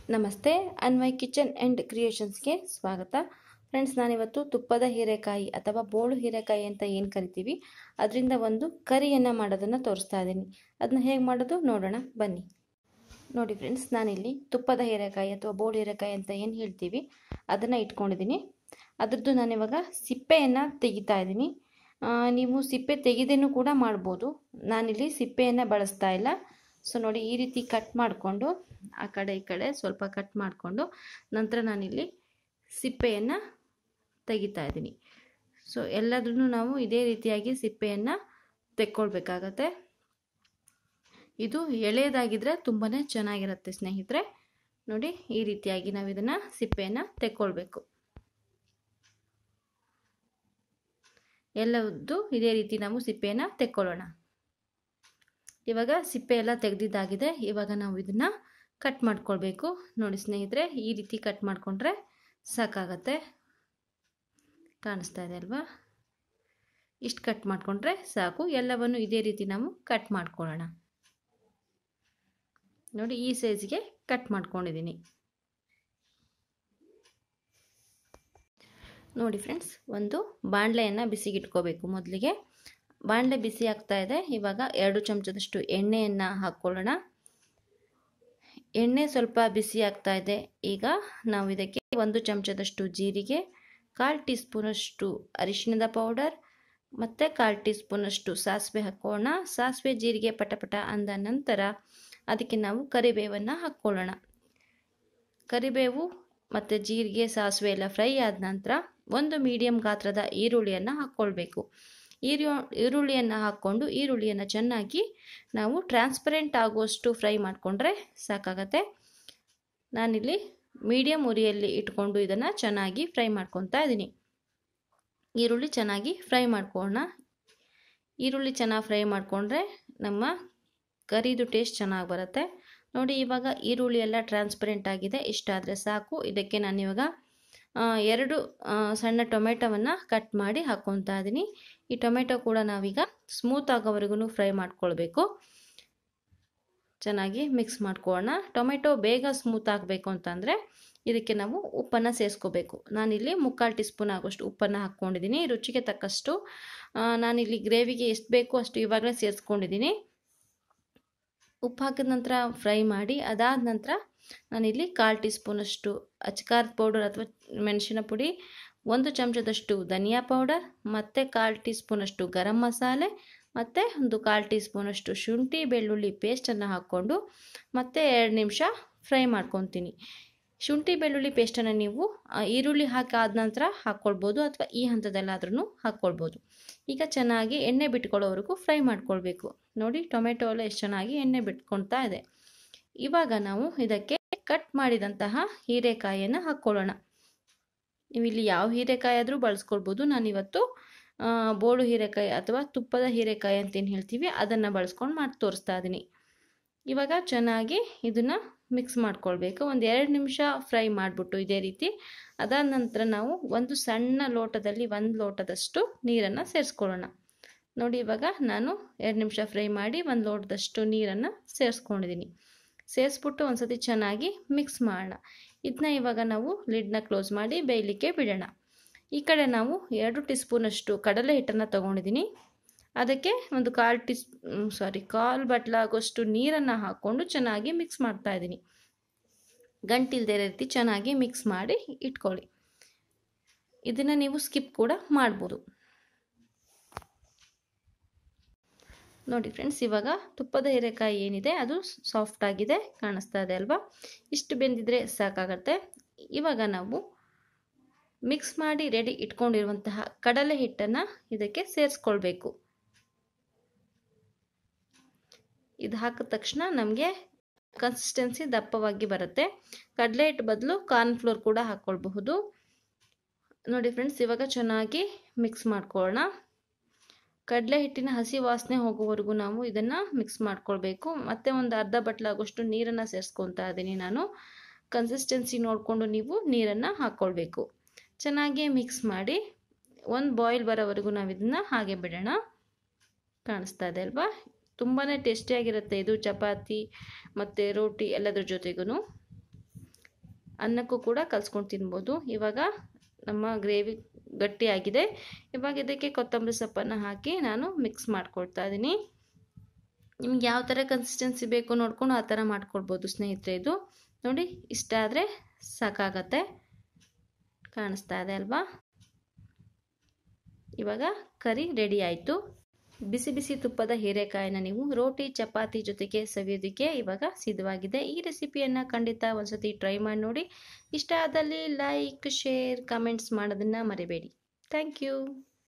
ನಮಸ್ತೆ ಅನ್ವಯ್ kitchen and ಕ್ರಿಯೇಷನ್ಸ್ಗೆ ಸ್ವಾಗತ friends ನಾನಿವತ್ತು ತುಪ್ಪದ ಹೀರೆಕಾಯಿ ಅಥವಾ ಬೋಳು ಹೀರೆಕಾಯಿ ಅಂತ ಏನು ಕರಿತೀವಿ ಅದರಿಂದ ಒಂದು ಕರಿಯನ್ನು ಮಾಡೋದನ್ನು ತೋರಿಸ್ತಾ ಇದ್ದೀನಿ ಅದನ್ನ ಹೇಗೆ ಮಾಡೋದು ನೋಡೋಣ ಬನ್ನಿ ನೋಡಿ ಫ್ರೆಂಡ್ಸ್ ನಾನಿಲ್ಲಿ ತುಪ್ಪದ ಹೀರೆಕಾಯಿ ಅಥವಾ ಬೋಳು ಹೀರೆಕಾಯಿ ಅಂತ ಏನು ಹೇಳ್ತೀವಿ ಅದನ್ನು ಇಟ್ಕೊಂಡಿದ್ದೀನಿ ಅದರದ್ದು ನಾನಿವಾಗ ಸಿಪ್ಪೆಯನ್ನು ತೆಗಿತಾ ಇದ್ದೀನಿ ನೀವು ಸಿಪ್ಪೆ ತೆಗೆದೇನೂ ಕೂಡ ಮಾಡ್ಬೋದು ನಾನಿಲ್ಲಿ ಸಿಪ್ಪೆಯನ್ನು ಬಳಸ್ತಾ ಇಲ್ಲ ಸೊ ನೋಡಿ ಈ ರೀತಿ ಕಟ್ ಮಾಡಿಕೊಂಡು ಆ ಕಡೆ ಈ ಕಡೆ ಸ್ವಲ್ಪ ಕಟ್ ಮಾಡಿಕೊಂಡು ನಂತರ ನಾನಿಲ್ಲಿ ಸಿಪ್ಪೆಯನ್ನು ತೆಗಿತಾ ಇದ್ದೀನಿ ಸೊ ಎಲ್ಲದನ್ನು ನಾವು ಇದೇ ರೀತಿಯಾಗಿ ಸಿಪ್ಪೆಯನ್ನು ತೆಕ್ಕೊಳ್ಬೇಕಾಗತ್ತೆ ಇದು ಎಳೆಯದಾಗಿದ್ದರೆ ತುಂಬಾ ಚೆನ್ನಾಗಿರುತ್ತೆ ಸ್ನೇಹಿತರೆ ನೋಡಿ ಈ ರೀತಿಯಾಗಿ ನಾವು ಇದನ್ನು ಸಿಪ್ಪೆಯನ್ನು ತೆಕ್ಕೊಳ್ಬೇಕು ಎಲ್ಲದ್ದು ಇದೇ ರೀತಿ ನಾವು ಸಿಪ್ಪೆಯನ್ನು ತೆಕ್ಕೊಳ್ಳೋಣ ಇವಾಗ ಸಿಪ್ಪೆ ಎಲ್ಲ ತೆಗೆದಿದ್ದಾಗಿದೆ ಇವಾಗ ನಾವು ಇದನ್ನು ಕಟ್ ಮಾಡ್ಕೊಳ್ಬೇಕು ನೋಡಿ ಸ್ನೇಹಿತರೆ ಈ ರೀತಿ ಕಟ್ ಮಾಡಿಕೊಂಡ್ರೆ ಸಾಕಾಗತ್ತೆ ಕಾಣಿಸ್ತಾ ಇದೆ ಅಲ್ವಾ ಇಷ್ಟು ಕಟ್ ಮಾಡಿಕೊಂಡ್ರೆ ಸಾಕು ಎಲ್ಲವನ್ನು ಇದೇ ರೀತಿ ನಾವು ಕಟ್ ಮಾಡ್ಕೊಳ್ಳೋಣ ನೋಡಿ ಈ ಸೈಜ್ಗೆ ಕಟ್ ಮಾಡ್ಕೊಂಡಿದ್ದೀನಿ ನೋಡಿ ಫ್ರೆಂಡ್ಸ್ ಒಂದು ಬಾಣಲೆಯನ್ನು ಬಿಸಿಗಿಟ್ಕೋಬೇಕು ಮೊದಲಿಗೆ ಬಾಣಲೆ ಬಿಸಿ ಆಗ್ತಾ ಇದೆ ಇವಾಗ ಎರಡು ಚಮಚದಷ್ಟು ಎಣ್ಣೆಯನ್ನು ಹಾಕ್ಕೊಳ್ಳೋಣ ಎಣ್ಣೆ ಸ್ವಲ್ಪ ಬಿಸಿ ಆಗ್ತಾ ಇದೆ ಈಗ ನಾವು ಇದಕ್ಕೆ ಒಂದು ಚಮಚದಷ್ಟು ಜೀರಿಗೆ ಕಾಲು ಟೀ ಸ್ಪೂನಷ್ಟು ಅರಿಶಿಣದ ಪೌಡರ್ ಮತ್ತು ಕಾಲು ಟೀ ಸ್ಪೂನಷ್ಟು ಸಾಸಿವೆ ಹಾಕೋಣ ಸಾಸಿವೆ ಜೀರಿಗೆ ಪಟಪಟ ಅಂದ ನಂತರ ಅದಕ್ಕೆ ನಾವು ಕರಿಬೇವನ್ನು ಹಾಕ್ಕೊಳ್ಳೋಣ ಕರಿಬೇವು ಮತ್ತು ಜೀರಿಗೆ ಸಾಸಿವೆ ಎಲ್ಲ ಫ್ರೈ ಆದ ನಂತರ ಒಂದು ಮೀಡಿಯಮ್ ಗಾತ್ರದ ಈರುಳ್ಳಿಯನ್ನು ಹಾಕ್ಕೊಳ್ಬೇಕು ಈರು ಈರುಳ್ಳಿಯನ್ನು ಹಾಕ್ಕೊಂಡು ಈರುಳ್ಳಿಯನ್ನು ಚೆನ್ನಾಗಿ ನಾವು ಟ್ರಾನ್ಸ್ಪರೆಂಟ್ ಆಗುವಷ್ಟು ಫ್ರೈ ಮಾಡಿಕೊಂಡ್ರೆ ಸಾಕಾಗತ್ತೆ ನಾನಿಲ್ಲಿ ಮೀಡಿಯಮ್ ಉರಿಯಲ್ಲಿ ಇಟ್ಕೊಂಡು ಇದನ್ನು ಚೆನ್ನಾಗಿ ಫ್ರೈ ಮಾಡ್ಕೊತಾ ಇದ್ದೀನಿ ಈರುಳ್ಳಿ ಚೆನ್ನಾಗಿ ಫ್ರೈ ಮಾಡ್ಕೊಳ್ಳೋಣ ಈರುಳ್ಳಿ ಚೆನ್ನಾಗಿ ಫ್ರೈ ಮಾಡಿಕೊಂಡ್ರೆ ನಮ್ಮ ಕರಿದು ಟೇಸ್ಟ್ ಚೆನ್ನಾಗಿ ಬರುತ್ತೆ ನೋಡಿ ಇವಾಗ ಈರುಳ್ಳಿ ಎಲ್ಲ ಟ್ರಾನ್ಸ್ಪರೆಂಟ್ ಆಗಿದೆ ಇಷ್ಟಾದರೆ ಸಾಕು ಇದಕ್ಕೆ ನಾನಿವಾಗ ಎರಡು ಸಣ್ಣ ಟೊಮೆಟೊವನ್ನು ಕಟ್ ಮಾಡಿ ಹಾಕ್ಕೊತಾ ಇದ್ದೀನಿ ಈ ಟೊಮೆಟೊ ಕೂಡ ನಾವೀಗ ಸ್ಮೂತ್ ಆಗೋವರೆಗೂ ಫ್ರೈ ಮಾಡ್ಕೊಳ್ಬೇಕು ಚೆನ್ನಾಗಿ ಮಿಕ್ಸ್ ಮಾಡ್ಕೊಳ್ಳೋಣ ಟೊಮೆಟೊ ಬೇಗ ಸ್ಮೂತ್ ಆಗಬೇಕು ಅಂತಂದರೆ ಇದಕ್ಕೆ ನಾವು ಉಪ್ಪನ್ನು ಸೇರಿಸ್ಕೋಬೇಕು ನಾನಿಲ್ಲಿ ಮುಕ್ಕಾಲು ಟೀ ಸ್ಪೂನ್ ಆಗೋಷ್ಟು ಉಪ್ಪನ್ನು ಹಾಕ್ಕೊಂಡಿದ್ದೀನಿ ರುಚಿಗೆ ತಕ್ಕಷ್ಟು ನಾನಿಲ್ಲಿ ಗ್ರೇವಿಗೆ ಎಷ್ಟು ಬೇಕು ಅಷ್ಟು ಇವಾಗಲೇ ಸೇರಿಸ್ಕೊಂಡಿದ್ದೀನಿ ಉಪ್ಪು ಹಾಕಿದ ನಂತರ ಫ್ರೈ ಮಾಡಿ ಅದಾದ ನಂತರ ನಾನಿಲ್ಲಿ ಕಾಲು ಟೀ ಸ್ಪೂನಷ್ಟು ಅಚ್ಕಾರದ ಪೌಡರ್ ಅಥವಾ ಮೆಣಸಿನ ಪುಡಿ ಒಂದು ಚಮಚದಷ್ಟು ಧನಿಯಾ ಪೌಡರ್ ಮತ್ತು ಕಾಲು ಟೀ ಸ್ಪೂನಷ್ಟು ಗರಂ ಮಸಾಲೆ ಮತ್ತು ಒಂದು ಕಾಲು ಟೀ ಸ್ಪೂನಷ್ಟು ಶುಂಠಿ ಬೆಳ್ಳುಳ್ಳಿ ಪೇಸ್ಟನ್ನು ಹಾಕ್ಕೊಂಡು ಮತ್ತೆ ಎರಡು ನಿಮಿಷ ಫ್ರೈ ಮಾಡ್ಕೊತೀನಿ ಶುಂಠಿ ಬೆಳ್ಳುಳ್ಳಿ ಪೇಸ್ಟನ್ನು ನೀವು ಈರುಳ್ಳಿ ಹಾಕಿ ಆದ ನಂತರ ಹಾಕ್ಕೊಳ್ಬೋದು ಅಥವಾ ಈ ಹಂತದಲ್ಲಾದ್ರೂ ಹಾಕ್ಕೊಳ್ಬೋದು ಈಗ ಚೆನ್ನಾಗಿ ಎಣ್ಣೆ ಬಿಟ್ಕೊಳ್ಳೋವರೆಗೂ ಫ್ರೈ ಮಾಡ್ಕೊಳ್ಬೇಕು ನೋಡಿ ಟೊಮೆಟೊ ಎಲ್ಲ ಎಷ್ಟು ಚೆನ್ನಾಗಿ ಎಣ್ಣೆ ಬಿಟ್ಕೊಳ್ತಾ ಇದೆ ಇವಾಗ ನಾವು ಇದಕ್ಕೆ ಕಟ್ ಮಾಡಿದಂತಹ ಹೀರೆಕಾಯಿಯನ್ನು ಹಾಕ್ಕೊಳ್ಳೋಣ ನೀವು ಇಲ್ಲಿ ಯಾವ ಹೀರೆಕಾಯಿ ಆದರೂ ಬಳಸ್ಕೊಳ್ಬೋದು ನಾನಿವತ್ತು ಬೋಳು ಹೀರೆಕಾಯಿ ಅಥವಾ ತುಪ್ಪದ ಹೀರೆಕಾಯಿ ಅಂತೇನು ಹೇಳ್ತೀವಿ ಅದನ್ನು ಬಳಸ್ಕೊಂಡು ಮಾಡಿ ತೋರಿಸ್ತಾ ಇದ್ದೀನಿ ಇವಾಗ ಚೆನ್ನಾಗಿ ಇದನ್ನು ಮಿಕ್ಸ್ ಮಾಡ್ಕೊಳ್ಬೇಕು ಒಂದು ಎರಡು ನಿಮಿಷ ಫ್ರೈ ಮಾಡಿಬಿಟ್ಟು ಇದೇ ರೀತಿ ಅದಾದ ನಂತರ ನಾವು ಒಂದು ಸಣ್ಣ ಲೋಟದಲ್ಲಿ ಒಂದು ಲೋಟದಷ್ಟು ನೀರನ್ನು ಸೇರಿಸ್ಕೊಳ್ಳೋಣ ನೋಡಿ ಇವಾಗ ನಾನು ಎರಡು ನಿಮಿಷ ಫ್ರೈ ಮಾಡಿ ಒಂದು ಲೋಟದಷ್ಟು ನೀರನ್ನು ಸೇರಿಸ್ಕೊಂಡಿದ್ದೀನಿ ಸೇರಿಸ್ಬಿಟ್ಟು ಒಂದು ಸತಿ ಚೆನ್ನಾಗಿ ಮಿಕ್ಸ್ ಮಾಡೋಣ ಇದನ್ನ ಇವಾಗ ನಾವು ಲಿಡ್ನ ಕ್ಲೋಸ್ ಮಾಡಿ ಬೇಯಲಿಕ್ಕೆ ಬಿಡೋಣ ಈ ಕಡೆ ನಾವು ಎರಡು ಟೀ ಸ್ಪೂನಷ್ಟು ಕಡಲೆ ಹಿಟ್ಟನ್ನು ತೊಗೊಂಡಿದ್ದೀನಿ ಅದಕ್ಕೆ ಒಂದು ಕಾಲು ಟೀ ಸಾರಿ ಕಾಲು ಬಟ್ಲಾಗೋಷ್ಟು ನೀರನ್ನು ಹಾಕ್ಕೊಂಡು ಚೆನ್ನಾಗಿ ಮಿಕ್ಸ್ ಮಾಡ್ತಾ ಇದ್ದೀನಿ ಗಂಟಿಲ್ದೇ ರೀತಿ ಚೆನ್ನಾಗಿ ಮಿಕ್ಸ್ ಮಾಡಿ ಇಟ್ಕೊಳ್ಳಿ ಇದನ್ನು ನೀವು ಸ್ಕಿಪ್ ಕೂಡ ಮಾಡ್ಬೋದು ನೋಡಿ ಫ್ರೆಂಡ್ಸ್ ಇವಾಗ ತುಪ್ಪದ ಹೀರೆಕಾಯಿ ಏನಿದೆ ಅದು ಸಾಫ್ಟ್ ಆಗಿದೆ ಕಾಣಿಸ್ತಾ ಇದೆ ಅಲ್ವಾ ಇಷ್ಟು ಬೆಂದಿದ್ರೆ ಸಾಕಾಗತ್ತೆ ಇವಾಗ ನಾವು ಮಿಕ್ಸ್ ಮಾಡಿ ರೆಡಿ ಇಟ್ಕೊಂಡಿರುವಂತಹ ಕಡಲೆ ಹಿಟ್ಟನ್ನು ಇದಕ್ಕೆ ಸೇರಿಸ್ಕೊಳ್ಬೇಕು ಇದು ಹಾಕಿದ ತಕ್ಷಣ ನಮಗೆ ಕನ್ಸಿಸ್ಟೆನ್ಸಿ ದಪ್ಪವಾಗಿ ಬರುತ್ತೆ ಕಡಲೆ ಹಿಟ್ಟು ಬದಲು ಕಾರ್ನ್ಫ್ಲೋರ್ ಕೂಡ ಹಾಕ್ಕೊಳ್ಬಹುದು ನೋಡಿ ಫ್ರೆಂಡ್ಸ್ ಇವಾಗ ಚೆನ್ನಾಗಿ ಮಿಕ್ಸ್ ಮಾಡ್ಕೊಳ್ಳೋಣ ಕಡಲೆ ಹಿಟ್ಟಿನ ಹಸಿ ವಾಸನೆ ಹೋಗೋವರೆಗೂ ನಾವು ಇದನ್ನು ಮಿಕ್ಸ್ ಮಾಡ್ಕೊಳ್ಬೇಕು ಮತ್ತು ಒಂದು ಅರ್ಧ ಬಟ್ಲಾಗೋಷ್ಟು ನೀರನ್ನು ಸೇರಿಸ್ಕೊತಾ ಇದ್ದೀನಿ ನಾನು ಕನ್ಸಿಸ್ಟೆನ್ಸಿ ನೋಡಿಕೊಂಡು ನೀವು ನೀರನ್ನು ಹಾಕ್ಕೊಳ್ಬೇಕು ಚೆನ್ನಾಗಿ ಮಿಕ್ಸ್ ಮಾಡಿ ಒಂದು ಬಾಯ್ಲ್ ಬರೋವರೆಗೂ ನಾವು ಇದನ್ನು ಹಾಗೆ ಬಿಡೋಣ ಕಾಣಿಸ್ತಾ ಇದೆ ಅಲ್ವಾ ತುಂಬಾ ಟೇಸ್ಟಿಯಾಗಿರುತ್ತೆ ಇದು ಚಪಾತಿ ಮತ್ತು ರೋಟಿ ಎಲ್ಲದ್ರ ಜೊತೆಗೂ ಅನ್ನಕ್ಕೂ ಕೂಡ ಕಲ್ಸ್ಕೊಂಡು ತಿನ್ಬೋದು ಇವಾಗ ನಮ್ಮ ಗ್ರೇವಿ ಗಟ್ಟಿಯಾಗಿದೆ ಇವಾಗ ಇದಕ್ಕೆ ಕೊತ್ತಂಬರಿ ಸೊಪ್ಪನ್ನು ಹಾಕಿ ನಾನು ಮಿಕ್ಸ್ ಮಾಡ್ಕೊಳ್ತಾ ಇದ್ದೀನಿ ನಿಮ್ಗೆ ಯಾವ ಥರ ಕನ್ಸಿಸ್ಟೆನ್ಸಿ ಬೇಕು ನೋಡ್ಕೊಂಡು ಆ ಥರ ಮಾಡ್ಕೊಳ್ಬೋದು ಸ್ನೇಹಿತರೆ ಇದು ನೋಡಿ ಇಷ್ಟ ಆದರೆ ಸಾಕಾಗತ್ತೆ ಕಾಣಿಸ್ತಾ ಇದೆ ಅಲ್ವಾ ಇವಾಗ ಕರಿ ರೆಡಿ ಆಯಿತು ಬಿಸಿ ಬಿಸಿ ತುಪ್ಪದ ಹೀರೆಕಾಯಿನ ನೀವು ರೋಟಿ ಚಪಾತಿ ಜೊತೆಗೆ ಸವಿಯೋದಕ್ಕೆ ಇವಾಗ ಸಿದ್ಧವಾಗಿದೆ ಈ ರೆಸಿಪಿಯನ್ನು ಖಂಡಿತ ಒಂದ್ಸತಿ ಟ್ರೈ ಮಾಡಿ ನೋಡಿ ಇಷ್ಟ ಆದಲ್ಲಿ ಲೈಕ್ ಶೇರ್ ಕಮೆಂಟ್ಸ್ ಮಾಡೋದನ್ನು ಮರಿಬೇಡಿ ಥ್ಯಾಂಕ್ ಯು